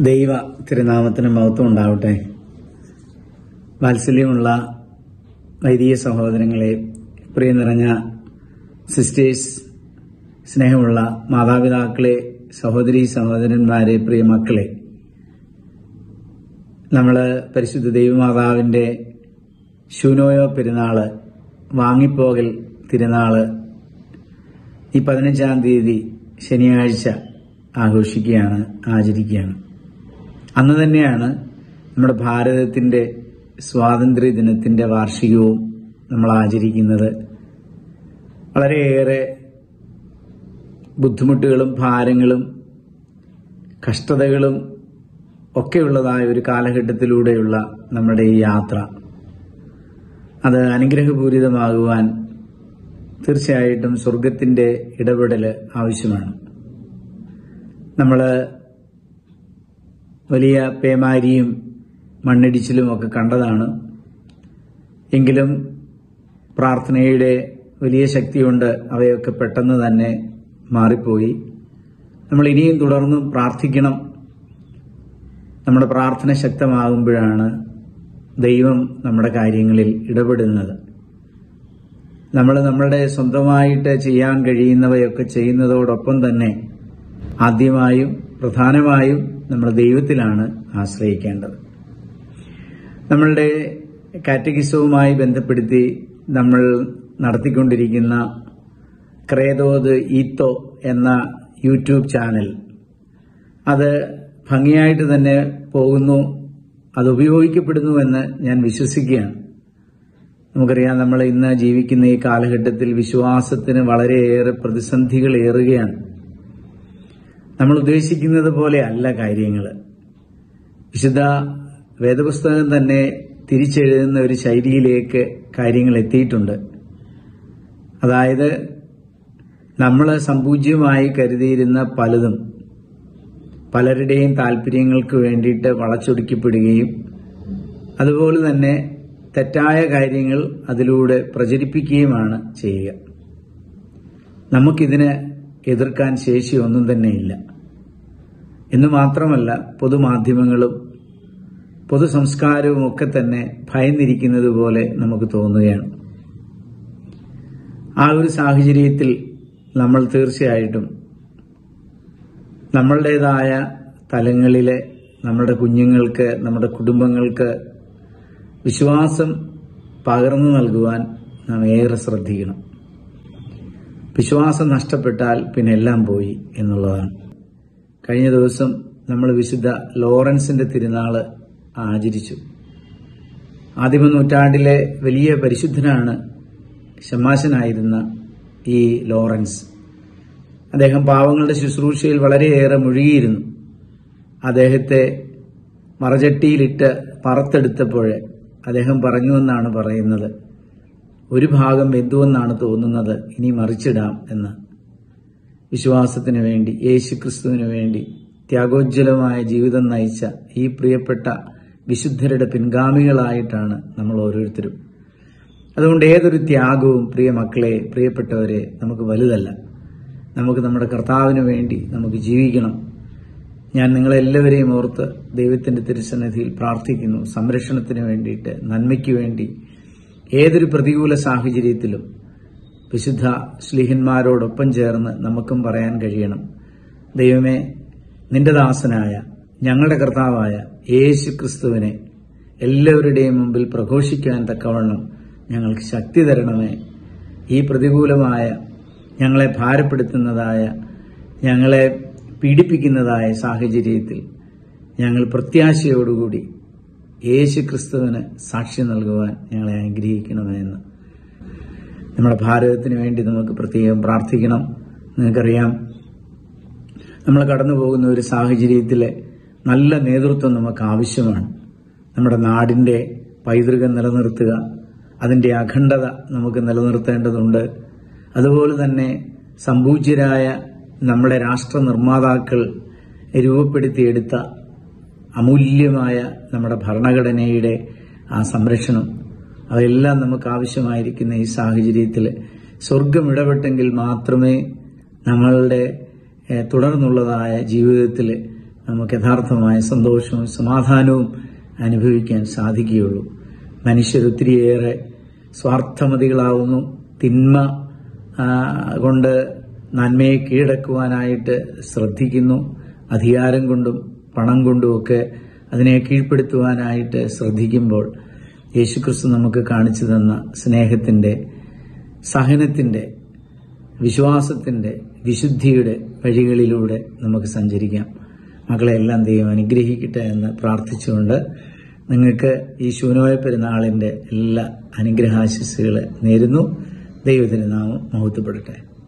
ദൈവ തിരുനാമത്തിന് മഹത്വം ഉണ്ടാവട്ടെ വാത്സല്യമുള്ള വൈദിക സഹോദരങ്ങളെ പ്രിയ നിറഞ്ഞ സിസ്റ്റേഴ്സ് സ്നേഹമുള്ള മാതാപിതാക്കളെ സഹോദരി സഹോദരന്മാരെ പ്രിയ മക്കളെ നമ്മൾ പരിശുദ്ധ ദൈവമാതാവിൻ്റെ ശൂനോയോ പെരുന്നാള് വാങ്ങിപ്പോകൽ തിരുനാള് ഈ പതിനഞ്ചാം തീയതി ശനിയാഴ്ച ആഘോഷിക്കുകയാണ് ആചരിക്കുകയാണ് അന്ന് തന്നെയാണ് നമ്മുടെ ഭാരതത്തിന്റെ സ്വാതന്ത്ര്യ ദിനത്തിന്റെ വാർഷികവും നമ്മൾ ആചരിക്കുന്നത് വളരെയേറെ ബുദ്ധിമുട്ടുകളും ഭാരങ്ങളും കഷ്ടതകളും ഒക്കെയുള്ളതായ ഒരു കാലഘട്ടത്തിലൂടെയുള്ള നമ്മുടെ ഈ യാത്ര അത് അനുഗ്രഹപൂരിതമാകുവാൻ തീർച്ചയായിട്ടും സ്വർഗത്തിന്റെ ഇടപെടൽ ആവശ്യമാണ് നമ്മൾ വലിയ പേമാരിയും മണ്ണിടിച്ചിലും ഒക്കെ കണ്ടതാണ് എങ്കിലും പ്രാർത്ഥനയുടെ വലിയ ശക്തിയുണ്ട് അവയൊക്കെ പെട്ടെന്ന് തന്നെ മാറിപ്പോയി നമ്മൾ ഇനിയും തുടർന്നും പ്രാർത്ഥിക്കണം നമ്മുടെ പ്രാർത്ഥന ശക്തമാകുമ്പോഴാണ് ദൈവം നമ്മുടെ കാര്യങ്ങളിൽ ഇടപെടുന്നത് നമ്മൾ നമ്മളുടെ സ്വന്തമായിട്ട് ചെയ്യാൻ കഴിയുന്നവയൊക്കെ ചെയ്യുന്നതോടൊപ്പം തന്നെ ആദ്യമായും പ്രധാനമായും നമ്മൾ ദൈവത്തിലാണ് ആശ്രയിക്കേണ്ടത് നമ്മളുടെ കാറ്റഗിസവുമായി ബന്ധപ്പെടുത്തി നമ്മൾ നടത്തിക്കൊണ്ടിരിക്കുന്ന ക്രേതോത് ഈത്തോ എന്ന യൂട്യൂബ് ചാനൽ അത് ഭംഗിയായിട്ട് തന്നെ പോകുന്നു അത് ഉപയോഗിക്കപ്പെടുന്നുവെന്ന് ഞാൻ വിശ്വസിക്കുകയാണ് നമുക്കറിയാം നമ്മൾ ഇന്ന് ജീവിക്കുന്ന ഈ കാലഘട്ടത്തിൽ വിശ്വാസത്തിന് വളരെയേറെ പ്രതിസന്ധികൾ ഏറുകയാണ് നമ്മൾ ഉദ്ദേശിക്കുന്നത് പോലെ അല്ല കാര്യങ്ങൾ വിശുദ്ധ വേദപുസ്തകം തന്നെ തിരിച്ചെഴുതുന്ന ഒരു ശൈലിയിലേക്ക് കാര്യങ്ങൾ എത്തിയിട്ടുണ്ട് അതായത് നമ്മൾ സമ്പൂജ്യമായി കരുതിയിരുന്ന പലതും പലരുടെയും താല്പര്യങ്ങൾക്ക് വേണ്ടിയിട്ട് വളച്ചൊടിക്കപ്പെടുകയും അതുപോലെ തന്നെ തെറ്റായ കാര്യങ്ങൾ അതിലൂടെ പ്രചരിപ്പിക്കുകയുമാണ് ചെയ്യുക നമുക്കിതിന് എതിർക്കാൻ ശേഷിയൊന്നും തന്നെയില്ല എന്ന് മാത്രമല്ല പൊതുമാധ്യമങ്ങളും പൊതുസംസ്കാരവും ഒക്കെ തന്നെ ഭയന്നിരിക്കുന്നത് പോലെ നമുക്ക് തോന്നുകയാണ് ആ ഒരു സാഹചര്യത്തിൽ നമ്മൾ തീർച്ചയായിട്ടും നമ്മളുടേതായ തലങ്ങളിലെ നമ്മുടെ കുഞ്ഞുങ്ങൾക്ക് നമ്മുടെ കുടുംബങ്ങൾക്ക് വിശ്വാസം പകർന്നു നൽകുവാൻ നാം ഏറെ ശ്രദ്ധിക്കണം വിശ്വാസം നഷ്ടപ്പെട്ടാൽ പിന്നെ എല്ലാം പോയി എന്നുള്ളതാണ് കഴിഞ്ഞ ദിവസം നമ്മൾ വിശുദ്ധ ലോറൻസിന്റെ തിരുനാള് ആചരിച്ചു ആദിമ നൂറ്റാണ്ടിലെ വലിയ പരിശുദ്ധനാണ് ഷമാശനായിരുന്ന ഈ ലോറൻസ് അദ്ദേഹം പാവങ്ങളുടെ ശുശ്രൂഷയിൽ വളരെയേറെ മുഴുകിയിരുന്നു അദ്ദേഹത്തെ മറചട്ടിയിലിട്ട് പറത്തെടുത്തപ്പോൾ അദ്ദേഹം പറഞ്ഞുവെന്നാണ് പറയുന്നത് ഒരു ഭാഗം വെന്തുവെന്നാണ് തോന്നുന്നത് ഇനി മറിച്ചിടാം എന്ന് വിശ്വാസത്തിനു വേണ്ടി യേശു ക്രിസ്തുവിനു വേണ്ടി ത്യാഗോജ്വലമായ ജീവിതം നയിച്ച ഈ പ്രിയപ്പെട്ട വിശുദ്ധരുടെ പിൻഗാമികളായിട്ടാണ് നമ്മൾ ഓരോരുത്തരും അതുകൊണ്ട് ഏതൊരു ത്യാഗവും പ്രിയ മക്കളെ പ്രിയപ്പെട്ടവരെ നമുക്ക് വലുതല്ല നമുക്ക് നമ്മുടെ കർത്താവിന് വേണ്ടി നമുക്ക് ജീവിക്കണം ഞാൻ നിങ്ങളെല്ലാവരെയും ഓർത്ത് ദൈവത്തിന്റെ തിരുസന്നിധിയിൽ പ്രാർത്ഥിക്കുന്നു സംരക്ഷണത്തിന് വേണ്ടിയിട്ട് നന്മയ്ക്ക് വേണ്ടി ഏതൊരു പ്രതികൂല സാഹചര്യത്തിലും വിശുദ്ധ ശ്ലീഹന്മാരോടൊപ്പം ചേർന്ന് നമുക്കും പറയാൻ കഴിയണം ദൈവമേ നിന്റെ ദാസനായ ഞങ്ങളുടെ കർത്താവായ യേശു ക്രിസ്തുവിനെ എല്ലാവരുടെയും മുമ്പിൽ പ്രഘോഷിക്കാൻ തക്കവണ്ണം ഞങ്ങൾക്ക് ശക്തി തരണമേ ഈ പ്രതികൂലമായ ഞങ്ങളെ ഭാരപ്പെടുത്തുന്നതായ ഞങ്ങളെ പീഡിപ്പിക്കുന്നതായ സാഹചര്യത്തിൽ ഞങ്ങൾ പ്രത്യാശയോടുകൂടി യേശു ക്രിസ്തുവിന് സാക്ഷി നൽകുവാൻ ഞങ്ങളെ അനുഗ്രഹിക്കണമെന്ന് നമ്മുടെ ഭാരതത്തിന് വേണ്ടി നമുക്ക് പ്രത്യേകം പ്രാർത്ഥിക്കണം നിങ്ങൾക്കറിയാം നമ്മൾ കടന്നു പോകുന്ന ഒരു സാഹചര്യത്തിൽ നല്ല നേതൃത്വം നമുക്ക് ആവശ്യമാണ് നമ്മുടെ നാടിന്റെ പൈതൃകം നിലനിർത്തുക അതിന്റെ അഖണ്ഡത നമുക്ക് നിലനിർത്തേണ്ടതുണ്ട് അതുപോലെ തന്നെ സമ്പൂജ്യരായ നമ്മുടെ രാഷ്ട്ര നിർമ്മാതാക്കൾ രൂപപ്പെടുത്തിയെടുത്ത അമൂല്യമായ നമ്മുടെ ഭരണഘടനയുടെ ആ സംരക്ഷണം അതെല്ലാം നമുക്ക് ആവശ്യമായിരിക്കുന്ന ഈ സാഹചര്യത്തിൽ സ്വർഗം ഇടപെട്ടെങ്കിൽ മാത്രമേ നമ്മളുടെ ഏഹ്, തുടർന്നുള്ളതായ ജീവിതത്തിൽ നമുക്ക് യഥാർത്ഥമായ സന്തോഷവും സമാധാനവും അനുഭവിക്കാൻ സാധിക്കുകയുള്ളൂ മനുഷ്യരൊത്തിരിയേറെ സ്വാർത്ഥമതികളാവുന്നു തിന്മ ആ, കൊണ്ട് നന്മയെ കീഴടക്കുവാനായിട്ട് ശ്രദ്ധിക്കുന്നു അധികാരം കൊണ്ടും പണം കൊണ്ടുമൊക്കെ അതിനെ കീഴ്പ്പെടുത്തുവാനായിട്ട് ശ്രദ്ധിക്കുമ്പോൾ യേശുക്രിസ്തു നമുക്ക് കാണിച്ചു തന്ന സ്നേഹത്തിന്റെ സഹനത്തിന്റെ വിശ്വാസത്തിന്റെ വിശുദ്ധിയുടെ വഴികളിലൂടെ നമുക്ക് സഞ്ചരിക്കാം മക്കളെ എല്ലാം ദൈവം അനുഗ്രഹിക്കട്ടെ എന്ന് പ്രാർത്ഥിച്ചുകൊണ്ട് നിങ്ങൾക്ക് ഈ ശൂനോയ പെരുന്നാളിന്റെ എല്ലാ അനുഗ്രഹാശിസുകൾ നേരുന്നു ദൈവത്തിന് നാമം മഹത്വപ്പെടട്ടെ